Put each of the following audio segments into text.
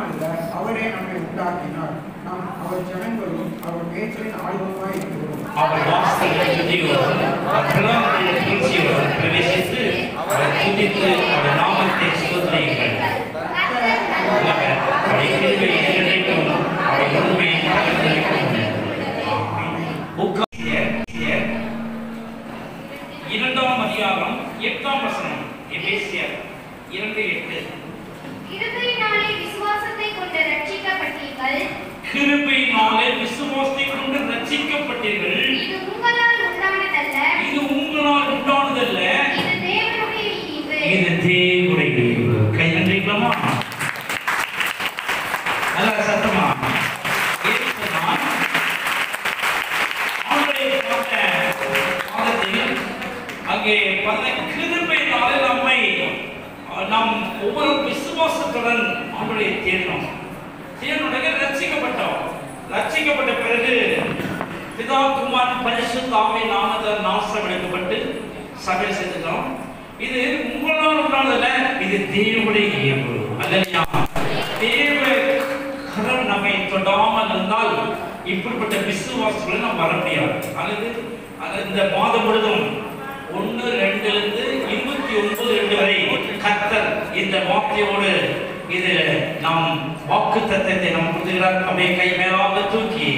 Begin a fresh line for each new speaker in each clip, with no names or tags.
அல்ல அவரே நம்மை உண்டாக்கினார் நாம் அவர் ஜனங்களும் அவர் பேச்சலின் ஆளுமாய் இருக்கிறோம்
அவர் வாசல்களை துதியோரும் அக்கிரமங்களை தூசியோரும் பிரவேசித்து அவரை துதித்து அவர் நாமத்தை சோதனைகள் அவரை கிருபை என்றென்றைக்கும் அவரை உண்மையை தகர்த்தளிக்கும் இரண்டாம் அதிகாரம் எட்டாம் வசனம் எபேசியர் இரண்டு எட்டு
கிருபையினாலே விசுவாசத்தை கொண்டு ரட்சிக்கப்பட்டீர்கள்
கிருபையினாலே விசுவாசத்தை கொண்டு ரட்சிக்கப்பட்டீர்கள்
இது உங்களால் உண்டானதல்ல
இது உங்களால் உண்டானதல்ல
இது தேவனுடைய ஈவு
இது தேவனுடைய ஈவு. கை நன்றிக்கலாமா நல்லா சத்தமா ஏசுதான் ஆண்டவரை பார்த்த பாதத்தில் அங்கே பார்த்த கிருபையினாலே நம்மை அஹ், நாம் ஒவ்வொரு விசுவாசத்துடன் ஆண்டவரை தேடினோம் தேவனுடைய ரட்சிக்கப்பட்டோம் ரட்சிக்கப்பட்ட பிறகு பிதா குமாரன் பரிசுத்தாவை நாமத நாசம் எடுக்கப்பட்டு சபை செஞ்சுட்டோம் இது உங்களால் உண்டானதல்ல இது தேவனுடைய இயல்பு அல்லையா தேவ கரம் நம்மை தொடாமல் இருந்தால் இப்படிப்பட்ட விசுவாசங்களை நாம் வர முடியாது அல்லது அது இந்த மாதம் முழுதும் ஒன்று ரெண்டுலேருந்து இருபத்தி ஒன்பது ரெண்டு வரை கத்தர் இந்த வார்த்தையோடு இது நாம் வாக்கு தத்தத்தை நாம் கொடுக்கிறார் அப்படியே கை மேலாக தூக்கி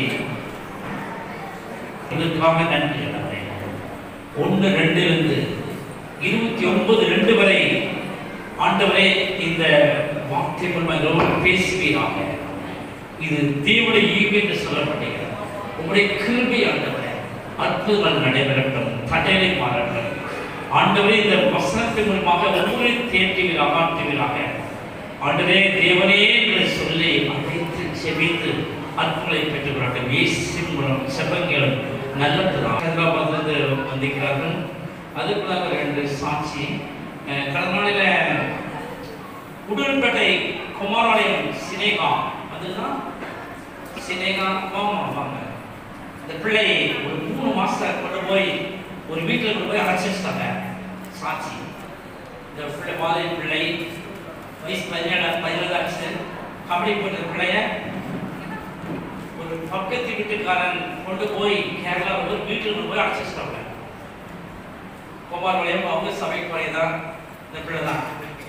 இதற்காக நன்றி ஆண்டவரே. ஒன்று ரெண்டிலிருந்து இருபத்தி ஒன்பது ரெண்டு வரை ஆண்டவரே இந்த வார்த்தை மூலமாக பேசுவீராக இது தேவனுடைய ஈவு என்று சொல்லப்படுகிறது உங்களுடைய கிருபை ஆண்டவரே அற்புதங்கள் நடைபெறட்டும் தடையை மாறட்டும் ஆண்டவரே இந்த வசனத்தின் மூலமாக ஒவ்வொரு தேற்றுவீராக ஆற்றுவீராக ஆண்டவரே தேவனே என்று சொல்லி அழைத்து செபித்து அற்புதங்களை பெற்றுக்கிறார்கள் இயேசுவின் மூலம் செபங்களும் நல்லதுதான் ஹைதராபாத்லேருந்து வந்திருக்கிறார்கள் அதுக்குள்ளாக ரெண்டு சாட்சி அஹ் கடந்த நாளில் உடுன்பேட்டை குமாராலயம் சினேகா அதுதான் சினேகா மாமா வாங்க இந்த பிள்ளை ஒரு மூணு மாசத்துல கொண்டு போய் ஒரு வீட்டில் கொண்டு போய் அடைச்சி வச்சிட்டாங்க சாட்சி இந்த பிள்ளை பாலை பிள்ளை வயசு பதினேழு பதினேழு ஆச்சு கபடி போட்ட பிள்ளைய ஒரு பக்கத்து வீட்டுக்காரன் கொண்டு போய் கேரளா ஒரு வீட்டில் கொண்டு போய் அடைச்சி வச்சிட்டாங்க குமாரபாளையம் அவங்க சபைக்கு தான் இந்த பிள்ளை தான்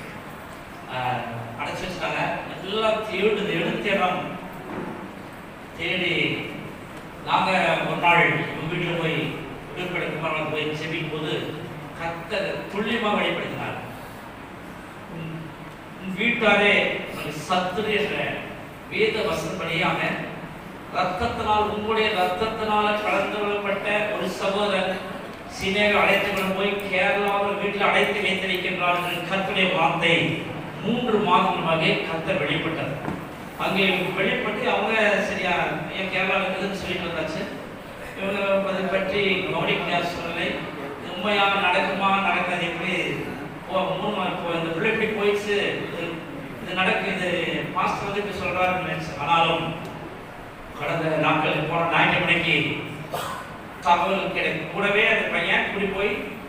ஆஹ் அடைச்சி வச்சிட்டாங்க எல்லாம் தேடுது எடுத்த இடம் தேடி நாங்கள் ஒரு நாள் உங்கள் வீட்டில் போய் விடுபட குமாரன் போய் செபிக்கும் போது கத்தர் துல்லியமாக வெளிப்படுத்தினார் உன் உன் வீட்டாரே சத்துரு என்ற வேத வசனப்படியாக ரத்தத்தினால் உங்களுடைய ரத்தத்தினால கலந்து கொள்ளப்பட்ட ஒரு சகோதரர் சினேவை அழைத்து கொண்டு போய் கேரளாவில் வீட்டில் அடைத்து வைத்திருக்கின்றார்கள் கத்துடைய வார்த்தை மூன்று மாதங்களாக கத்தர் வெளிப்பட்டது அங்கே வெளிப்பட்டு அவங்க சரியா ஏன் கேரளாவில் இருக்குதுன்னு சொல்லிட்டு வந்தாச்சு இவங்க அதை பற்றி கவனிக்க சூழ்நிலை இது உண்மையாக நடக்குமா நடக்காது எப்படி ஓ மூணு மா- இப்போ இந்த பிள்ளை இப்படி போயிடுச்சு இது இது நடக்கு இது பாஸ்டர் வந்து இப்படி சொல்கிறாருன்னு நினைச்சேன் ஆனாலும் கடந்த நாட்கள் போன ஞாயிற்றுக்கிழமைக்கு தகவல் கிடைக்கும் கூடவே அந்த பையன் கூடி போய்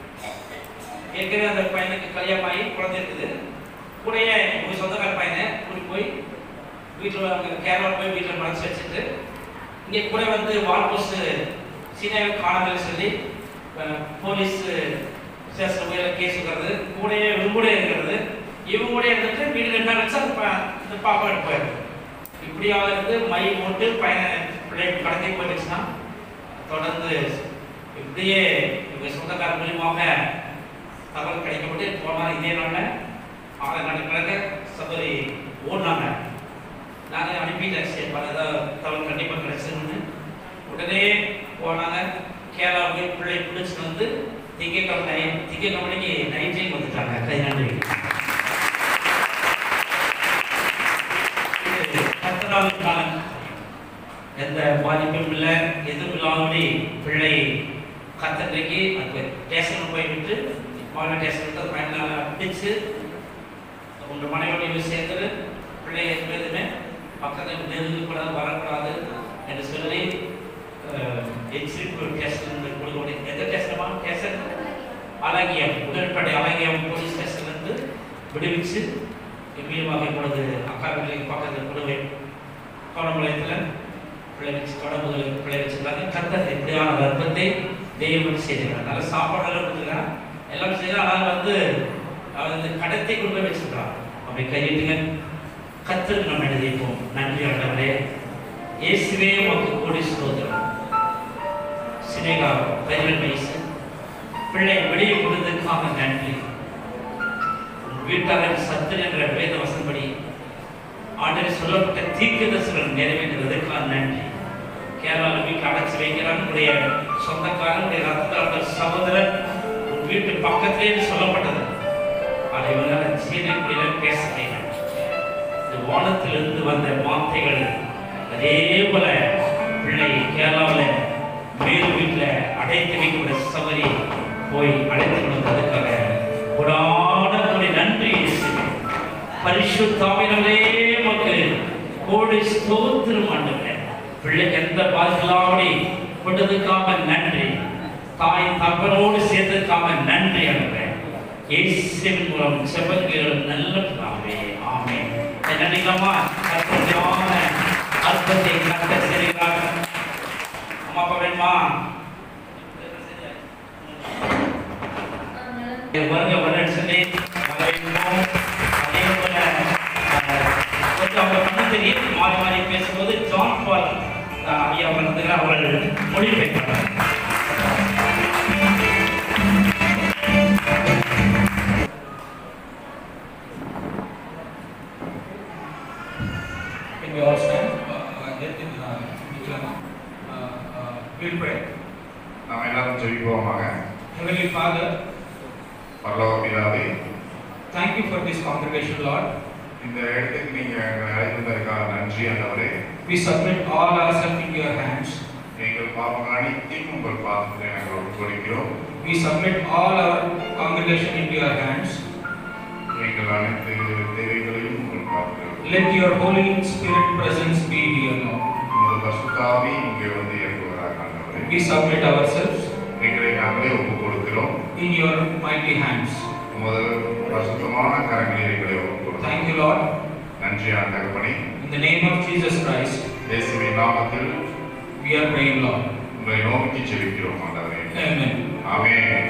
ஏற்கனவே அந்த பையனுக்கு கல்யாணம் ஆகி குழந்தை இருக்குது கூடயே ஒரு சொந்தக்கார பையனை கூடி போய் வீட்டில் அங்கே கேரளா போய் வீட்டில் மறைச்சு வச்சுட்டு இங்கே கூட வந்து வால் போஸ்ட் சீனாவை காணவில்லை சொல்லி அஹ், போலீஸ் ஸ்டேஷன் போய் கேஸ் இருக்கிறது கூடயே இவங்க கூட இருக்கிறது இவங்க கூட இருந்துட்டு வீடு ரெண்டு நாள் வச்சு அந்த பா- இந்த பாப்பா எடுத்து போயிருக்கு இப்படியாக இருந்து மை போட்டு பையனை பிள்ளை கடத்தி போயிடுச்சுன்னா தொடர்ந்து இப்படியே இவங்க சொந்தக்கார மூலியமாக தகவல் கிடைக்கப்பட்டு போனால் இதே நாளில் ஆறு நாட்களாக சபரி ஓடினாங்க நாங்கள் அனுப்பிட்டேன் சரி பல ஏதாவது தகவல் கண்டிப்பாக கிடைச்சதுன்னு உடனே போனாங்க கேரளா போய் பிள்ளை பிடிச்சிட்டு வந்து திங்கக்கிழமை நை- திங்கக்கிழமைக்கு நைட்டையும் வந்துட்டாங்க கை நன்றி இது கர்த்தரால் காலம் எந்த பாதிப்பும் இல்லை எதுவும் இல்லாதபடி பிள்ளை கத்தன்றைக்கு அந்த ஸ்டேஷனுக்கு போய் விட்டு மாநில ஸ்டேஷன் விட்டு அந்த பையனால் பிடிச்சு உங்கள் மனைவியோட சேர்ந்து பிள்ளை எதுவுமே பக்கத்தில் நெருங்கக்கூடாது வரக்கூடாது என்று சொல்லி எச்சிரிப்பு டெஸ்ட் கொடுக்கக்கூடிய எந்த டெஸ்டமா டெஸ்ட் அழகியம் உடன்படை அழகியம் போலீஸ் ஸ்டேஷன்லேருந்து விடுவிச்சு எம்மியமாக இப்பொழுது அக்கா வீட்டுக்கு பக்கத்தில் குழுவை கோடம்பாளையத்தில் பிள்ளை வச்சு தொடர்புகளுக்கு பிள்ளை வச்சிருக்காங்க கத்தர் இப்படியான அற்பத்தை தெய்வம் செய்திருக்காங்க நல்ல சாப்பாடெல்லாம் கொடுத்துருக்காங்க எல்லாம் செய்யலாம் ஆனால் வந்து அவர் இந்த கடத்தை கொண்டு போய் வச்சிருக்காங்க அப்படி கையிட்டுங்க கத்தர் நம்ம எழுதிப்போம் நன்றி ஆண்டவரே இயேசுவே உமக்கு கூடி ஸ்தோத்திரம் சினேகா பதினெட்டு வயசு பிள்ளை வெளியே கொடுத்ததுக்காக நன்றி உன் வீட்டாளர் சத்து என்ற வேத வசன்படி ஆண்டவர் சொல்லப்பட்ட தீர்க்கதரிசனம் நிறைவேற்றுவதற்காக நன்றி கேரளாவில் வீட்டில் அடைச்சி வைக்கிறாங்க உடைய சொந்தக்காரன் உடைய ரத்த சகோதரர் உன் வீட்டு பக்கத்திலே சொல்லப்பட்டது அதை இவங்களால சீனக்குடியில பேச முடியல இந்த வானத்திலிருந்து வந்த வார்த்தைகள் அதே போல பிள்ளை கேரளாவில் மேல் வீட்டில் அடைத்து வைக்கிற சவரி போய் அடைத்து கொடுத்ததுக்காக கொடான கொடி நன்றி இயேசுவே. பரிசுத்தாவினமே உமக்கு கோடி ஸ்தோத்திரம் ஆண்டவரே பிள்ளைக்கு எந்த பாதிக்கலாமடி கொண்டதுக்காக நன்றி தாய் தப்பனோடு சேர்த்ததுக்காக நன்றி ஆண்டவரே இயேசுவின் மூலம் செபங்கள் நல்ல பிதாவே ஆமென் நினைக்கலாமா அற்புதமான அற்புதத்தை கத்த செய்கிறார் அம்மா அப்பா வேணுமா வருங்க வருன்னு சொல்லி வரவேற்கிறோம் அதே போல அஹ், கொஞ்சம் அவங்க பண்ண தெரியும் மாறி மாறி பேசும்போது ஜான் பால் அஹ், ஐயா பண்ணதுக்கு அவர்கள் மொழிபெயர்க்கிறார்
Can we all stand? Uh, uh, let him, uh, Nikhilama. Uh, uh, we'll pray.
நாம் எல்லாரும் ஜெபிப்போமாக
Heavenly Father,
பரலோக பிதாவே
thank you for this congregation, Lord.
இந்த இடத்துக்கு நீங்க எங்களை அழைத்ததற்காக நன்றி ஆண்டவரே
We submit all ourselves into your hands.
எங்கள் பாவங்கள் அனைத்தையும் உங்கள் பாதத்தை நாங்கள் ஒப்புக் கொடுக்கிறோம்
We submit all our congregation into your hands.
எங்கள் அனைத்து தேவைகளையும் உங்கள் பாதத்தில்
Let your Holy Spirit presence be here now.
உங்கள் பசுத்தாவி இங்கே வந்து இறங்குவதாக ஆண்டவரே
We submit ourselves
எங்களை நாங்களே ஒப்புக் கொடுக்கிறோம்
in your mighty hands.
உமது பசுத்தமான கரங்களில் எங்களை ஒப்புக் கொடுக்கிறோம்
Thank you, Lord.
நன்றி ஆண்டவனே
In the name of Jesus Christ,
இயேசுவின் நாமத்தில்
we are praying, Lord.
உங்களை நோக்கி ஜெபிக்கிறோம் ஆண்டவரே
Amen.
ஆமென்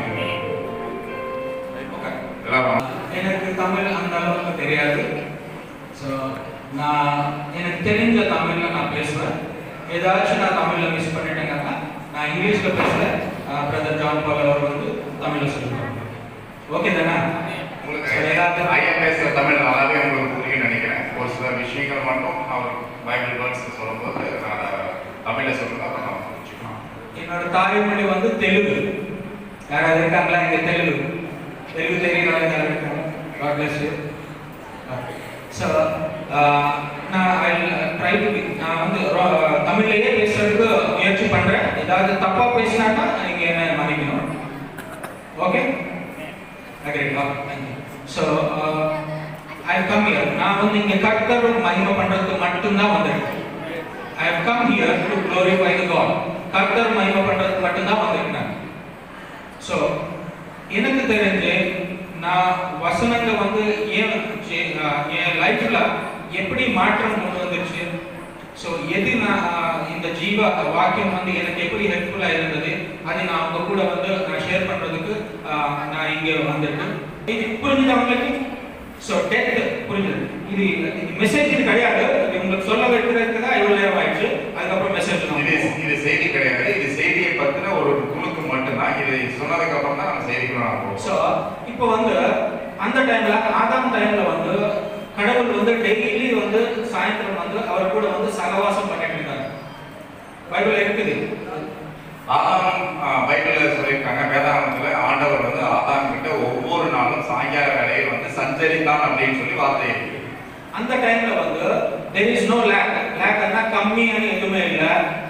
Okay.
எல்லாரும்
எனக்கு தமிழ் அந்த அளவுக்கு தெரியாது ஸோ நான் எனக்கு தெரிஞ்ச தமிழில் நான் பேசுவேன் ஏதாச்சும் நான் தமிழில் மிஸ் பண்ணிட்டேங்கன்னா நான் இங்கிலீஷில் பேசுகிறேன் பிரதர் ஜான் பால் அவர் வந்து தமிழில் சொல்லுவாங்க ஓகே தானே
உங்களுக்கு
சரி, ஏதாவது-
ஐயா பேசுற தமிழ் நல்லாவே உங்களுக்கு புரியும் நினைக்கிறேன் ஒரு சில விஷயங்கள் மட்டும் அவர் பைபிள் வேர்ட்ஸ் சொல்லும்போது நான் அதை தமிழ்ல சொல்லுங்க அப்புறம் நான் புரிஞ்சுக்கலாம்
என்னோட தாய்மொழி வந்து தெலுங்கு யாராவது இருக்காங்களா இங்கே தெலுங்கு தெலுங்கு தெரியுறவங்க யாராவது இருக்காங்க God bless you. ஸோ நான் ஐ ட்ரை டு நான் வந்து ரொ- தமிழ்லயே பேசுறதுக்கு முயற்சி பண்றேன் ஏதாவது தப்பா பேசினாக்கா நீங்க என்ன மன்னிக்கணும் okay agreed thank you so I come here நான் வந்து இங்க கர்த்தர் மகிமை பண்றதுக்கு மட்டும்தான் வந்திருக்கேன் I have come here to glorify the God கர்த்தர் மகிமை பண்றதுக்கு மட்டும்தான் வந்திருக்கேன் ஸோ எனக்கு தெரிஞ்சு நான் வசனங்க வந்து ஏன் ஜெ- அஹ் என் லைஃப்ல எப்படி மாற்றம் கொண்டு வந்துருச்சு ஸோ எது நான் அஹ், இந்த ஜீவ வாக்கியம் வந்து எனக்கு எப்படி ஹெல்ப்ஃபுல்லா இருந்தது அதை நான் அவங்க கூட வந்து நான் ஷேர் பண்றதுக்கு அஹ், நான் இங்க வந்திருக்கேன் இது புரிஞ்சுதா உங்களுக்கு ஸோ டெத் புரிஞ்சது இது மெசேஜ் இது கிடையாது இது உங்களுக்கு சொல்ல வைக்கிறதுக்கு தான் இவ்வளவு நேரம் ஆயிடுச்சு அதுக்கப்புறம் மெசேஜ்
இது இது செய்தி கிடையாது இது செய்தியை பத்தின ஒரு துணுக்கு மட்டும்தான் இது சொன்னதுக்கு அப்புறம் தான் நம்ம செய்திக்குள்ள நான் போவோம்
ஸோ இப்போ வந்து அந்த டைம்ல ஆதாம் டைம்ல வந்து கடவுள் வந்து டெய்லி வந்து சாயந்தரம் வந்து அவர் கூட வந்து சகவாசம் பண்ணிட்டு இருந்தாங்க பைபிள் இருக்குது
ஆதாம் ஆ, பைபிள்ல சொல்லியிருக்காங்க வேதாகமத்துல ஆண்டவர் வந்து ஆதாம் கிட்ட ஒவ்வொரு நாளும் சாயங்கால வேலையில் வந்து சஞ்சரித்தான் அப்படின்னு சொல்லி வார்த்தை இருக்கு
அந்த டைம்ல வந்து there is no lack லேக்னா கம்மியான எதுவுமே இல்ல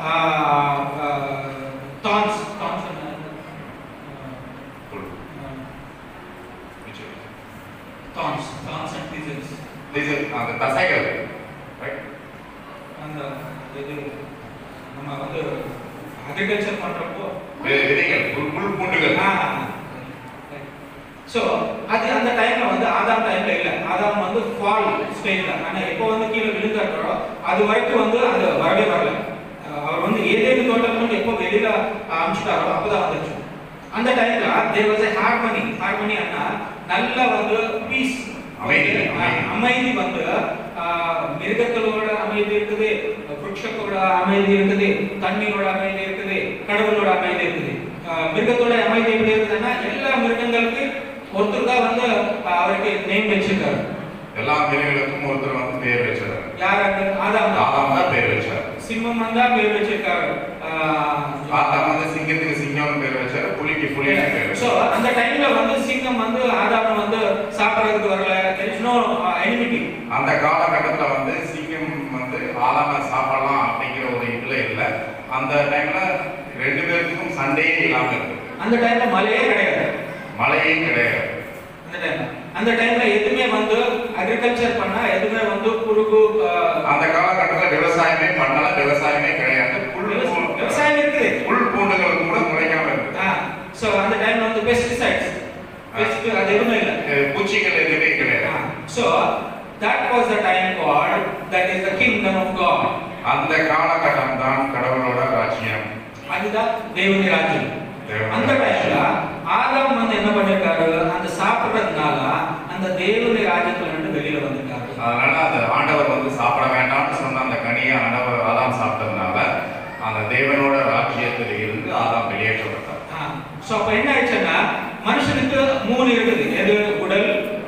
தான்ஸ் தான்ஸ் தான்ஸ் தான்ஸ் அண்ட் பீசஸ்
இது அந்த தசைகள் right?
அந்த இது நம்ம வந்து அக்ரிகல்ச்சர் பண்றப்போ
வி- விதைகள் புல் புல் பூண்டுகள்
ஆ, ஸோ அது அந்த டைம்ல வந்து ஆதாம் டைம்ல இல்ல ஆதாம் வந்து ஃபால் ஸ்டேஜ் தான் ஆனா எப்போ வந்து கீழே விழுந்தாரோ அது வரைக்கும் வந்து அது வரவே வரல அஹ் அவர் வந்து ஏதேனும் தோட்டம் எப்போ வெளியில அனுப்பிச்சிட்டாரோ அப்பதான் வந்துச்சு அந்த டைம்ல there was a harmony harmony அண்ணா நல்ல வந்து பீஸ்
அமைதி, அமைதி.
அமைதி வந்து ஆஹ், மிருகங்களோட அமைதி இருக்குது விருட்சத்தோட அமைதி இருக்குது தண்ணியோட அமைதி இருக்குது கடவுளோட அமைதி இருக்குது ஆஹ், மிருகத்தோட அமைதி எப்படி இருக்குதுன்னா எல்லா மிருகங்களுக்கு ஒருத்தர் தான் வந்து ஆஹ், அவருக்கு நேம் வச்சிருக்காரு
எல்லா மிருகங்களுக்கும் ஒருத்தர் வந்து பேர் வச்சாரு
யார் அந்த ஆதாம் தான்.
ஆதாம் தான் பேர் வச்சாரு
சிம்மம் வந்தா பேர் வச்சிருக்காரு ஆஹ்,
ஆதாம் வந்து சிங்கத்துக்கு சிங்கம்னு பேர் வச்சாரு புலிக்கு புலின்னு பேர்
சோ
வச்சாரு
அந்த டைம்ல வந்து சிங்கம் வந்து ஆதாம் வந்து சாப்பிடறதுக்கு வரல there is no enmity
அந்த காலகட்டத்துல வந்து சிங்கம் வந்து ஆதாம சாப்பிடலாம் அப்படிங்கிற ஒரு இதுல இல்ல அந்த டைம்ல ரெண்டு பேருக்கும் சண்டையே இல்லாம இருக்கு
அந்த டைம்ல மழையே கிடையாது
மழையே கிடையாது
அந்த டைம்ல அந்த டைம்ல எதுவுமே வந்து அக்ரிகல்ச்சர் பண்ணா எதுவுமே வந்து குறுகு ஆஹ்,
அந்த காலகட்டத்துல விவசாயமே பண்ணல விவசாயமே கிடையாது புல்
விவசா-
பூ-
விவசாயம் இருக்குது
புல் பூண்டுகள் கூட முளைக்காம இருக்கு
சோ அந்த டைம்ல வந்து பெஸ்டிசைட்ஸ் பெஸ்ட் அது எதுவுமே இல்ல
அஹ் பூச்சிகள் எதுவுமே கிடையாது
so that was the time called that is the kingdom of God
அந்த காலகட்டம் தான் கடவுளோட ராஜ்யம்
அதுதான் தேவனுடைய ராஜ்யம்
தேவனுடைய
அந்த டைம்ல ஆதாம் வந்து என்ன பண்ணிருக்காரு அந்த சாப்பிடுறதுனால அந்த தேவனுடைய ராஜ்யத்துல இருந்து வெளியில வந்துட்டாரு
அதனால அந்த ஆண்டவர் வந்து சாப்பிட வேண்டாம்னு சொன்ன அந்த கனியை ஆண்டவர் ஆதாம் சாப்பிட்டதுனால அந்த தேவனோட ராஜ்யத்தில் இருந்து ஆதாம் வெளியேற்றப்பட்டார்
சோ அப்ப என்ன ஆயிடுச்சுன்னா மனுஷனுக்கு மூணு இருக்குது எது உடல்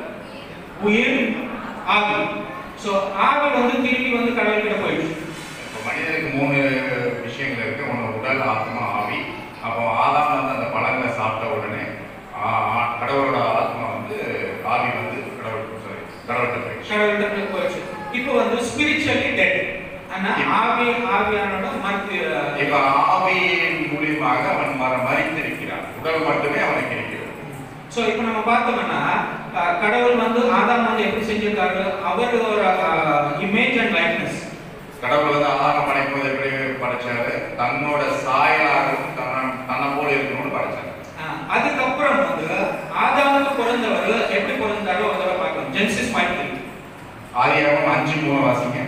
உயிர் ஆவி சோ ஆவி வந்து திருப்பி வந்து கடவுள்கிட்ட போயிடுச்சு
இப்போ மனிதனுக்கு மூணு விஷயங்கள் இருக்கு ஒன்று உடல் ஆத்மா ஆவி அப்போ ஆதாம் வந்து அந்த பழங்களை சாப்பிட்ட உடனே ஆ- ஆ- கடவுளோட ஆத்மா வந்து ஆவி வந்து கடவுளுக்கு sorry, கடவுள்கிட்ட போயிடுச்சு
கடவுள்கிட்ட போயிடுச்சு இப்போ வந்து ஸ்பிரிச்சுவலி டெட் ஆனா ஆவி ஆவியானோட மத்து
இப்ப ஆவியின் மூலியமாக அவன் மர மறித்திருக்கிறான் உடல் மட்டுமே அவனுக்கு இருக்கிறது
சோ இப்போ நம்ம பார்த்தோம்னா அஹ், கடவுள் வந்து ஆதாம் வந்து எப்படி செஞ்சிருக்காரு அவரோட இமேஜ் அண்ட் லைக்னஸ்
கடவுள் வந்து ஆதாரம் படைப்பது எப்படி படைச்சாரு தன்னோட சாயலாகவும் தன்ன தன்னை போல இருக்கணும்னு படைச்சாரு
அதுக்கப்புறம் வந்து ஆதாமுக்கு பிறந்தவர் எப்படி பிறந்தாரோ அதோட பார்க்கலாம் ஜென்சிஸ் மைத்ரி
ஆதியாகவும் அஞ்சு மூணு வாசிங்க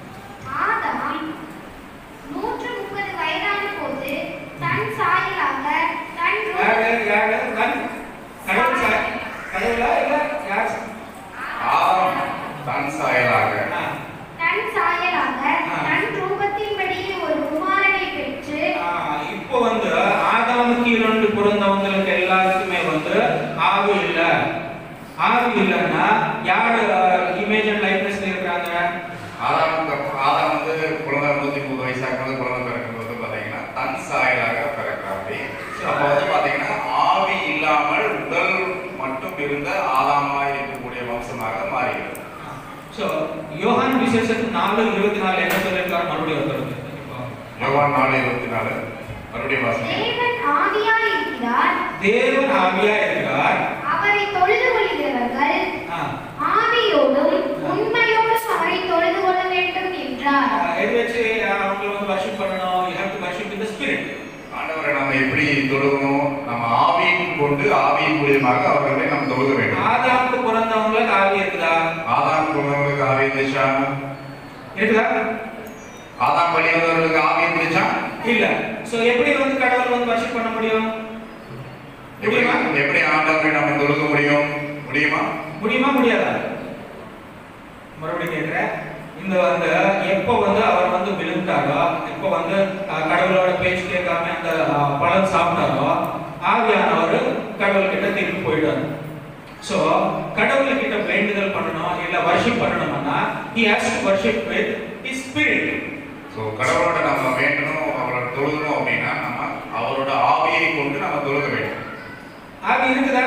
ஆதாம் நூற்று முப்பது வயதான போது தன் சாயலாக தன் ரூ-
யாரு யாரு யாரு கடவுள் சாய் கடவுளா இல்ல யார்
ஆதாம் தன் சாயலாக
ஆ,
தன் சாயலாக
ஆ.
தன் ரூபத்தின்படி ஒரு குமாரனை பெற்று
ஆ, இப்போ வந்து ஆதாமுக்கு இரண்டு பிறந்தவங்களுக்கு எல்லாருக்குமே வந்து ஆவி இல்ல ஆவி இல்லைன்னா யாரு இமேஜ் அண்ட் லைஃப்னஸ்ல இருக்காங்க
ஆதாமுக்கு அப்புறம் ஆதாம் வந்து குழந்தை நூத்தி முப்பது வயசாக்கும்போது குழந்தை பிறக்கும்போது பாத்தீங்கன்னா தன் சாயலாக பிறக்கிறாரு அப்ப வந்து பாத்தீங்கன்னா ஆவி இல்லாமல் உடல் மட்டும் இருந்த ஆதாமா இருக்கக்கூடிய வம்சமாக மாறுகிறது
சோ யோகான் விசேஷத்துக்கு நாலு இருபத்தி நாலு என்ன சொல்லியிருக்காரு மறுபடியும் ஒருத்தர் இப்போ
யோவான் நாலு இருபத்தி நாலு மறுபடியும் வாசிங்க
தேவன் ஆவியாய் இருக்கிறார்
தேவன் ஆவியா இருக்கிறார்
அவரை தொழுது கொள்கிறவர்கள்
ஆ,
ஆவியோடும் உண்மையோடும் அவரை தொழுது கொள்ள வேண்டும் என்றார்
ஆ, எது வச்சு அவங்களை வந்து வர்ஷிப் பண்ணணும் you have to worship in the spirit
ஆண்டவரை நம்ம எப்படி தொழுகணும் நம்ம ஆவியின் கொண்டு ஆவியின் மூலியமாக அவர்களை நம்ம தொழுக வேண்டும்
ஆதாமுக்கு பிறந்தவங்களுக்கு ஆவி இருக்குதா
ஆதாம் குழந்தைகளுக்கு ஆவி இருந்துச்சா
இருக்குதா
ஆதாம் வழி வந்தவர்களுக்கு ஆவி இருந்துச்சா
இல்ல சோ எப்படி வந்து கடவுள் வந்து வர்ஷிப் பண்ண முடியும்
எப்படி
முடியுமா
எப்படி ஆண்டவரை நம்ம தொழுக முடியும் முடியுமா
முடியுமா முடியாதா மறுபடியும் கேட்கிறேன் இந்த வந்து எப்போ வந்து அவர் வந்து விழுந்தாரோ எப்போ வந்து அஹ், கடவுளோட பேச்சு கேட்காம அந்த அஹ், பழம் சாப்பிட்டாரோ ஆவியானவர் கடவுள் கிட்ட திருப்பி போயிட்டாரு சோ கடவுள் கிட்ட வேண்டுதல் பண்ணணும் இல்ல வர்ஷிப் பண்ணணும்னா he has to worship with his spirit
so கடவுளோட நம்ம வேண்டணும் அவரோட தொழுகணும் அப்படின்னா நம்ம அவரோட ஆவியை கொண்டு நம்ம தொழுக வேண்டும்
ஆவி இருக்குதா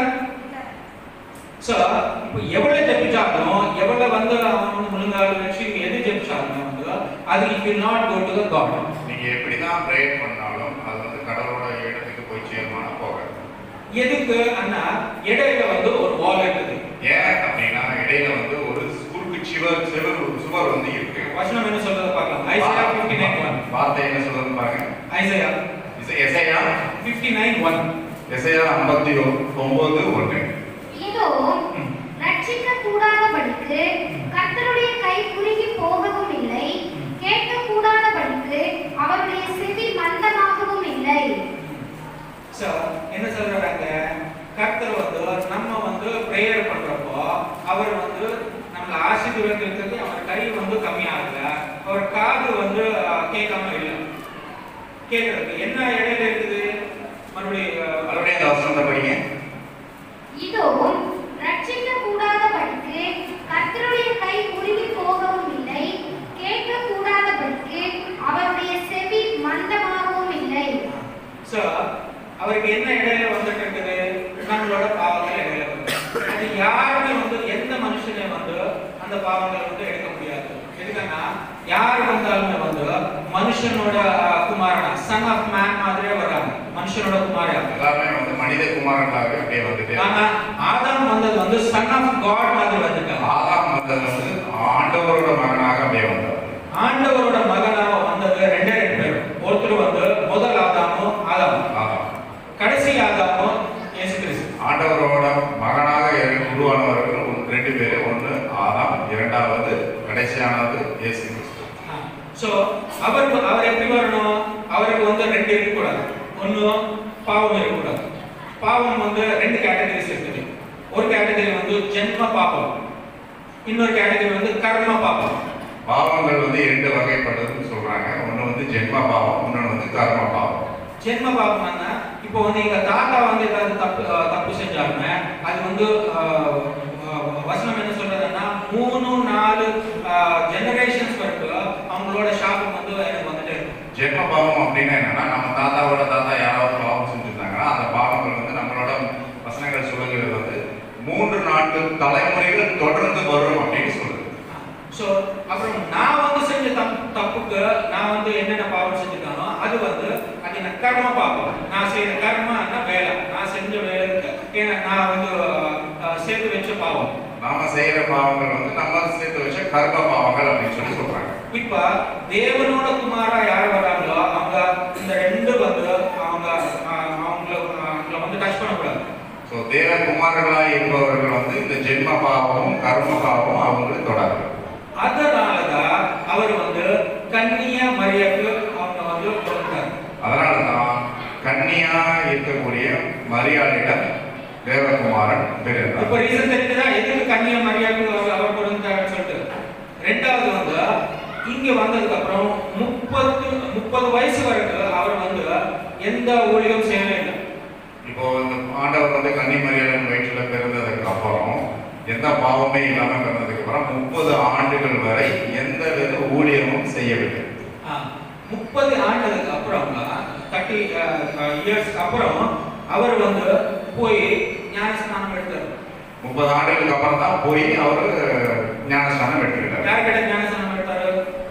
சோ இப்போ எவ்வளவு ஜெபிச்சாலும் எவ்வளவு வந்து அவன் வந்து முழுங்கால் வச்சு எது ஜெபிச்சாலும் வந்து அது it will not go to the god
நீங்க எப்படிதான் ப்ரேயர் பண்ணாலும் அது வந்து கடவுளோட இடத்துக்கு போய் சேருமான போகாது
எதுக்கு அண்ணா இடையில வந்து ஒரு வால் இருக்குது
ஏன் அப்படின்னா இடையில வந்து ஒரு குறுக்கு சுவர் செவர் சுவர் வந்து இருக்கு
வசனம் என்ன சொல்றது பார்க்கலாம் ஐசையா 59 1
வார்த்தை என்ன சொல்றது பாருங்க
ஐசையா
இசை- எசையா
59 1
எசையா ஐம்பத்தி ஒன்பது ஒன்று
ம்.
ரட்சிக்க கூடாதபடிக்கு கர்த்தருடைய கை குறுகி போகவும் இல்லை கேட்க கூடாதபடிக்கு அவருடைய செவி மந்தமாகவும் இல்லை
ஸோ என்ன சொல்றாங்க கர்த்தர் வந்து நம்ம வந்து ப்ரேயர் பண்றப்போ அவர் வந்து நம்மளை ஆசீர்வதிக்கிறதுக்கு அவர் கை வந்து கம்மியாகல அவர் காது வந்து அஹ், கேட்காம இல்லை கேட்கறதுக்கு என்ன இடையில இருக்குது மறுபடியும் அஹ்,
மறுபடியும் அந்த வசனத்தை படிங்க
இதோ ரட்சிக்க கூடாதபடிக்கு கர்த்தருடைய கை குறுகி போகவும் இல்லை கேட்க கூடாதபடிக்கு அவருடைய செவி மந்தமாகவும் இல்லை
ஸோ அவருக்கு என்ன இடையில வந்துட்டு இருக்குது நம்மளோட பாவங்கள் இடையில வருது அது யாருமே வந்து எந்த மனுஷனே வந்து அந்த பாவங்களை வந்து எடுக்க முடியாது எதுக்குன்னா யார் வந்தாலுமே வந்து மனுஷனோட அஹ், குமாரனா சன் ஆஃப் மேன் மாதிரியே வர்றாங்க மனுஷனோட குமாரன்
எல்லாருமே வந்து மனித குமாரர்களாகவே அப்படியே வந்துட்டு
ஆனா ஆதாம் வந்தது வந்து சன் ஆஃப் காட் மாதிரி வந்துட்டாங்க
ஆதாம் வந்தது வந்து ஆண்டவரோட மகனாக அப்படியே வந்தார்
ஆண்டவரோட மகனாக வந்தது ரெண்டே ரெண்டு பேர் ஒருத்தர் வந்து முதல் ஆதாமும் ஆதாம்
ஆதாம்
கடைசி ஆதாமும் இயேசு கிறிஸ்து
ஆண்டவரோட மகனாக இரு- உருவானவர்கள் ஒன்று- ரெண்டு பேர் ஒன்று ஆதாம் இரண்டாவது கடைசியானது இயேசு கிறிஸ்து
ஸோ அவர் அவர் எப்படி வரணும் அவருக்கு வந்து ரெண்டு இருக்கக்கூடாது ஒன்று பாவம் இருக்கக்கூடாது பாவம் வந்து ரெண்டு கேட்டகரிஸ் இருக்குது ஒரு கேட்டகரி வந்து ஜென்ம பாபம் இன்னொரு கேட்டகரி வந்து கர்ம பாபம்
பாவங்கள் வந்து இரண்டு வகைப்படுதுன்னு சொல்றாங்க ஒன்று வந்து ஜென்ம பாவம் இன்னொன்று வந்து கர்ம பாவம்
ஜென்ம பாபம்னா இப்போ வந்து எங்க தாத்தா வந்து ஏதாவது தப்பு அஹ், தப்பு செஞ்சாலுமே அது வந்து அஹ், அஹ், வசனம் என்ன சொல்றதுன்னா மூணு நாலு ஜெனரேஷன்ஸ் வரைக்கும் அவங்களோட சாபம் வந்து எனக்கு வந்துட்டே இருக்கும்
ஜென்ம பாவம் அப்படின்னா என்னன்னா நம்ம தாத்தாவோட தாத்தா யாராவது பாவம் செஞ்சிருந்தாங்கன்னா அந்த பாவங்கள் வந்து நம்மளோட வசனங்கள் சொல்லுகிறது வந்து மூன்று நான்கு தலைமுறைகள் தொடர்ந்து வரும் அப்படின்னு சொல்லுது
ஸோ அப்புறம் நான் வந்து செஞ்ச தப் தப்புக்கு நான் வந்து என்னென்ன பாவம் செஞ்சிருக்கானோ அது வந்து அது என்ன கர்ம பாவம் நான் செய்யற கர்மன்னா வேலை நான் செஞ்ச வேலைக்கு ஏன்னா நான் வந்து அஹ், சேர்த்து வச்ச பாவம்
நாம செய்யற பாவங்கள் வந்து நம்ம சேர்த்து வச்ச கர்ம பாவங்கள் அப்படின்னு சொல்லி சொல்றாங்க
இப்ப தேவனோட குமாரா யார் வராங்களோ அவங்க இந்த ரெண்டு வந்து அவங்க அஹ், அவங்கள அவங்கள வந்து டச் பண்ணக்கூடாது
ஸோ தேவ குமாரர்களாக இருப்பவர்கள் வந்து இந்த ஜென்ம பாவமும் கர்ம பாவமும் அவங்களுக்கு தொடரும்
அதனாலதான் அவர் வந்து கன்னியா மரியாக்கு அவங்க வந்து கொடுத்தாரு
அதனால தான் கன்னியா இருக்கக்கூடிய மரியாதையிடம் தேவகுமாரன்
இப்ப
பிறந்தார்
ரீசன் தெரிஞ்சதா எதுக்கு கன்னியா மரியாதை அவர் அவர் பிறந்தாருன்னு சொல்லிட்டு ரெண்டாவது வந்து இங்க வந்ததுக்கு அப்புறம் முப்பத்து முப்பது வயசு வரைக்கும் அவர் வந்து எந்த ஊழியம் செய்யவே இல்லை
இப்போ இந்த ஆண்டவர் வந்து கன்னி மரியாதன் வயிற்றுல பிறந்ததுக்கு அப்புறம் எந்த பாவமே இல்லாம பிறந்ததுக்கு அப்புறம் முப்பது ஆண்டுகள் வரை எந்த வித ஊழியமும் செய்யவில்லை
முப்பது ஆண்டுக்கு அப்புறம் தேர்ட்டி இயர்ஸ்க்கு அப்புறம் அவர் வந்து போய் ஞானஸ்நானம் எடுத்தார்
முப்பது ஆண்டுகளுக்கு அப்புறம் தான் போய் அவர் ஞானஸ்தானம் பெற்றிருக்கார்
யார்கிட்ட ஞானஸ்நானம் எடுத்தாரு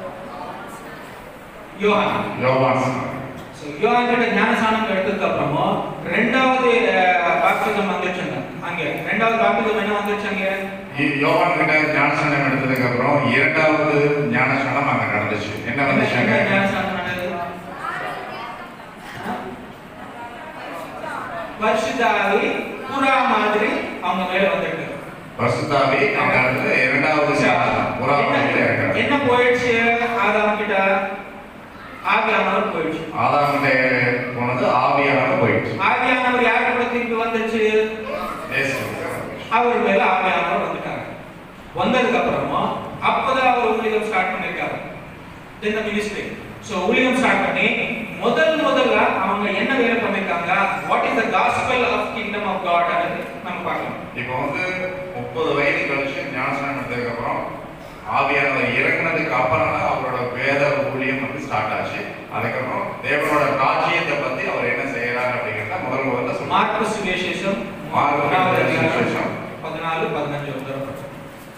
யோகான்
யோவான்
So, யோகான் கிட்ட ஞானஸ்நானம் எடுத்ததுக்கு அப்புறமும் ரெண்டாவது பாப்டிசம் வந்துச்சுங்க அங்க ரெண்டாவது பாப்டிசம் என்ன வந்துச்சு அங்க
இ- யோவான் கிட்ட ஞானஸ்தானம் எடுத்ததுக்கு அப்புறம் இரண்டாவது ஞானஸ்தானம் அங்க நடந்துச்சு என்ன வந்துச்சு
என்ன
அங்க
ஞானஸ்நானம் நடந்தது பரிசுத்தாவி புறா மாதிரி அவங்க மேல வந்துட்டு
பரிசுத்தாவி அங்க இருந்து இரண்டாவது ஞானஸ்தானம் புறாவதியில
என்ன-
இருக்கிறார்
என்ன போயிடுச்சு ஆதாம் கிட்ட ஆவியானவர் போயிடுச்சு
ஆதாம் கிட்ட போனது ஆவியானவர் போயிடுச்சு
ஆவியானவர் யாரு கூட திருப்பி வந்துச்சு
இயேசு கிட்ட வந்துச்சு.
அவர் மேல ஆவியானவர் வந்துட்டாங்க வந்ததுக்கு அப்புறமா அப்பதான் அவர் ஊழியம் ஸ்டார்ட் பண்ணிருக்காரு இந்த மினிஸ்ட்ரி சோ ஊழியம் ஸ்டார்ட் பண்ணி முதல் முதல்ல அவங்க என்ன வேலை பண்ணிருக்காங்க what is the gospel of kingdom of God நம்ம பார்க்கலாம்
இப்போ வந்து முப்பது வயது கழிச்சு ஞானஸ்நானம் எடுத்ததுக்கு அப்புறம் ஆவியானவர் இறங்குனதுக்கு அப்புறம் தான் அவரோட வேத ஊழியம் வந்து ஸ்டார்ட் ஆச்சு அதுக்கப்புறம் தேவனோட ராஜ்யத்தை பத்தி அவர் என்ன செய்யறாரு அப்படிங்கிறத முதல் முதல்ல சொல்லுவார்
மார்க்கு சுவிசேஷம்
மார்க்கு
ஒன்றாவது அதிகாரம்,
சுவிசேஷம்.
பதினாலு பதினஞ்சு ஒரு தடவை படிச்சோம்.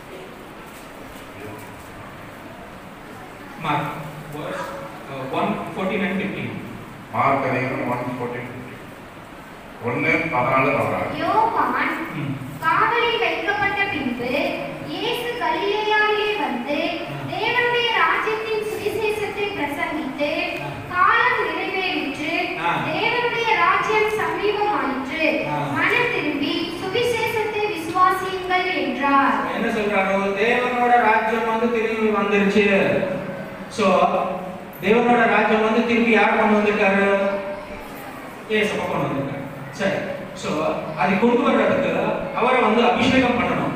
Mark verse, uh, 1, 14 and 15.
Mark அதிகாரம் ஒன் ஃபோர்டீன் ஒன்று பதினாலு பதினாறு
யோவான்
ம்.
காவலில் வைக்கப்பட்ட பின்பு இயேசு கலிலேயாவிலே வந்து தேவனுடைய ராஜ்யத்தின் சுவிசேஷத்தை பிரசங்கித்து காலம் நிறைவேறிற்று
ஆ.
தேவனுடைய ராஜ்யம் சமீபமாயிற்று
ஆ.
மனம் திரும்பி சுவிசேஷத்தை விசுவாசி செய்யுங்கள் என்றார்
என்ன சொல்றாரு தேவனோட ராஜ்யம் வந்து திரும்பி வந்துருச்சு சோ தேவனோட ராஜ்யம் வந்து திரும்பி யார் கொண்டு வந்திருக்காரு ஏசப்பா கொண்டு வந்திருக்காரு சரி சோ அது கொண்டு வர்றதுக்கு அவரை வந்து அபிஷேகம் பண்ணணும்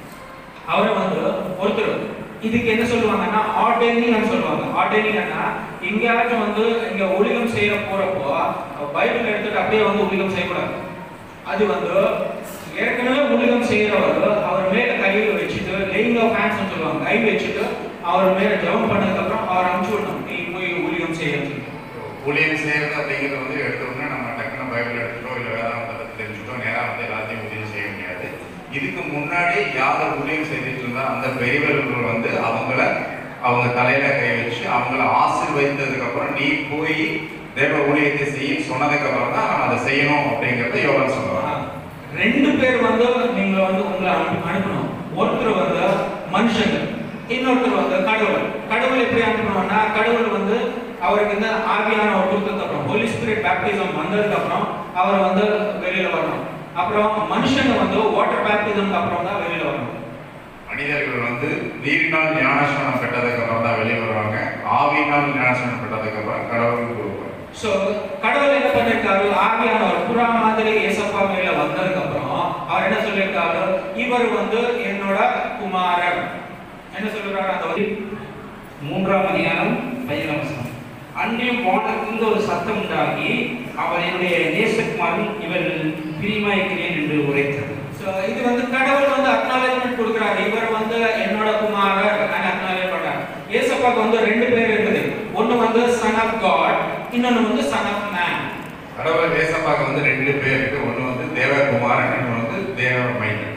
அவரை வந்து ஒருத்தர் இதுக்கு என்ன சொல்லுவாங்கன்னா ஆர்டனிங் சொல்லுவாங்க ஆர்டனிங்னா எங்கேயாச்சும் வந்து இங்க ஒளிகம் செய்ய போறப்போ பைபிள் எடுத்துட்டு அப்படியே வந்து ஒளிகம் செய்யக்கூடாது அது வந்து ஏற்கனவே ஊழியம் செய்யறவர் அவர் மேல கை வச்சுட்டு லேயிங் ஆஃப் ஹேண்ட்ஸ் சொல்லுவாங்க கை வச்சுட்டு அவர் மேல ஜெபம் பண்ணதுக்கு அப்புறம் அவர் அனுப்பிச்சு விடணும் நீ போய் ஊழியம் செய்யறது
ஊழியம் செய்யறது அப்படிங்கிறது வந்து எடுத்த உடனே நம்ம டக்குனு பைபிள் எடுத்துட்டோ இல்லை வேதாந்தத்தை பத்தி தெரிஞ்சுட்டோ நேரா வந்து எல்லாத்தையும் ஊழியம் செய்ய முடியாது இதுக்கு முன்னாடி யார் ஊழியம் செய்துட்டு இருந்தா அந்த பெரியவர்கள் வந்து அவங்கள அவங்க தலையில கை வச்சு அவங்கள ஆசீர்வதித்ததுக்கு அப்புறம் நீ போய் தேவ ஊழியத்தை செய்ய சொன்னதுக்கு அப்புறம் தான் நம்ம அதை செய்யணும் அப்படிங்கறத யோகன் சொல்லுவாங்க
ரெண்டு பேர் வந்து நீங்க வந்து உங்களை அனு- அனுப்பணும் ஒருத்தர் வந்து மனுஷங்க இன்னொருத்தர் வந்து கடவுள் கடவுள் எப்படி அனுப்பணும்னா கடவுள் வந்து அவருக்கு இந்த ஆவியான ஒரு கொடுத்ததுக்கு அப்புறம் ஹோலி ஸ்பிரிட் பேப்டிசம் வந்ததுக்கு அப்புறம் அவர் வந்து வெளியில வரணும் அப்புறம் மனுஷங்க வந்து வாட்டர் பேப்டிசம்க்கு அப்புறம் தான் வெளியில வரணும்
மனிதர்கள் வந்து நீரினால் ஞானஸ்நானம் பெற்றதுக்கு அப்புறம் தான் வெளியே வருவாங்க ஆவியினால் ஞானஸ்நானம் பெற்றதுக்கு அப்புறம் கடவுளுக்கு கொடுப்பாங்க
சோ கடவுள் என்ன பண்ணிருக்காரு ஆவியானவர் புறா மாதிரி ஏசப்பா மேல வந்ததுக்கு அப்புறம் அவர் என்ன சொல்லியிருக்காரு இவர் வந்து என்னோட குமாரன் என்ன சொல்றாரு அந்த வரி
மூன்றாம் அதிகாரம் பதினேழாம் வசனம் அன்றியும் வானத்திலிருந்து ஒரு சத்தம் உண்டாகி அவர் என்னுடைய நேசகுமாரன் இவர் பிரியமாயிருக்கிறேன் என்று உரைத்தது
So, இது வந்து கடவுள் வந்து அக்னாலேஜ்மெண்ட் கொடுக்குறாரு இவர் வந்து என்னோட குமாரர் அக்னாலேஜ் பண்றாரு ஏசப்பாக்கு வந்து ரெண்டு பேர் இருக்குது ஒன்னு வந்து சன் ஆஃப் காட் இன்னொன்னு வந்து சன் ஆஃப் மேன்
கடவுள் தேசப்பாக்கு வந்து ரெண்டு பேர் இருக்கு ஒண்ணு வந்து தேவகுமாரன் இன்னொன்று வந்து தேவ மைந்தன்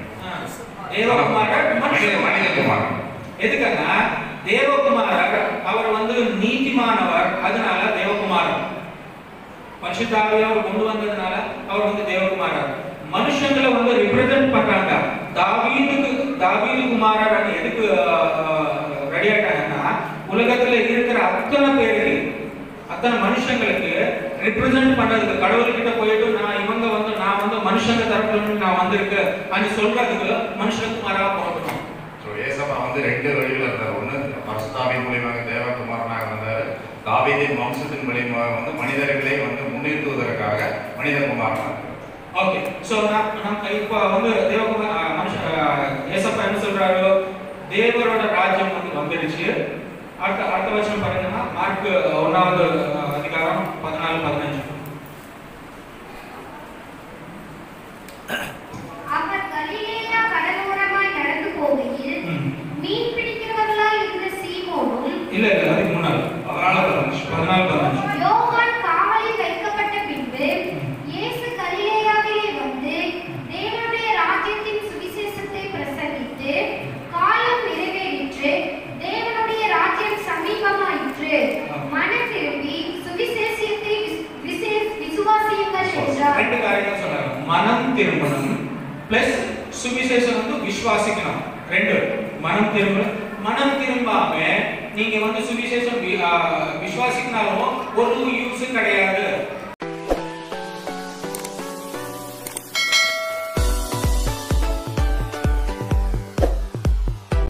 தேவகுமாரர்
மனித
மனுஷன்
மனிதகுமாரன்
எதுக்குன்னா தேவகுமாரர் அவர் வந்து நீதிமானவர் அதனால தேவகுமாரர் பரிசுத்தாவியை அவர் கொண்டு வந்ததுனால அவர் வந்து தேவகுமாரர் மனுஷங்களை வந்து ரிப்ரசென்ட் பண்றாங்க தாவீதுக்கு தாவீது குமாரர் எதுக்கு ரெடி ஆயிட்டாங்கன்னா உலகத்துல இருக்கிற அத்தனை பேருக்கு அத்தனை மனுஷங்களுக்கு ரிப்ரசென்ட் பண்றதுக்கு கடவுள்கிட்ட போயிட்டு நான் இவங்க வந்து நான் வந்து மனுஷங்க தரப்புல இருந்து நான் வந்திருக்கு அது சொல்றதுக்கு மனுஷகுமாரா போகணும்
ஸோ ஏசப்பா வந்து ரெண்டு வழியில் இருந்தார் ஒன்று பரசுதாவி மூலியமாக தேவகுமாரனாக வந்தார் தாவீதின் வம்சத்தின் மூலியமாக வந்து மனிதர்களை வந்து முன்னிறுத்துவதற்காக மனிதகுமாரனாக இருந்தார்
ஓகே சோ நான் நம்ம இப்போ வந்து தேவகுமார் அஹ், மனுஷ அஹ், ஏசப்பா என்ன சொல்றாரு தேவரோட ராஜ்யம் வந்து வந்துருச்சு அடுத்த அடுத்த வருஷம் பாருங்கன்னா மார்க் ஒன்னாவது அஹ், அதிகாரம் பதினாலு பதினஞ்சு
அவர் கலிலேயா கடலோரமாய் நடந்து போகையில்
ம்.
மீன் பிடிக்கிறவர்களாய் இருந்த சீமோனும்
இல்ல இல்ல அதுக்கு முன்னாடி
அதனால பதினஞ்சு.
பதினாலு பதினஞ்சு
யோவான் காவலில் வைக்கப்பட்ட பின்பு இயேசு கலிலேயாவிலே வந்து தேவனுடைய ராஜ்யத்தின் சுவிசேஷத்தை பிரசங்கித்து காலம் நிறைவேறிற்று தேவனுடைய ராஜ்யம் சமீபமாயிற்று மனம் திரும்பி சுவிசேஷத்தை விஸ்- விசே- விசுவாசியுங்கள் என்றார்
ரெண்டு காரியங்கள் சொல்றாரு மனம் திரும்பணும் பிளஸ் சுவிசேஷம் வந்து விசுவாசிக்கணும் ரெண்டு மனம் திரும்ப மனம் திரும்பாம நீங்க வந்து சுவிசேஷம் வி- ஆ, விசுவாசிக்கினாலும் ஒரு யூஸ் கிடையாது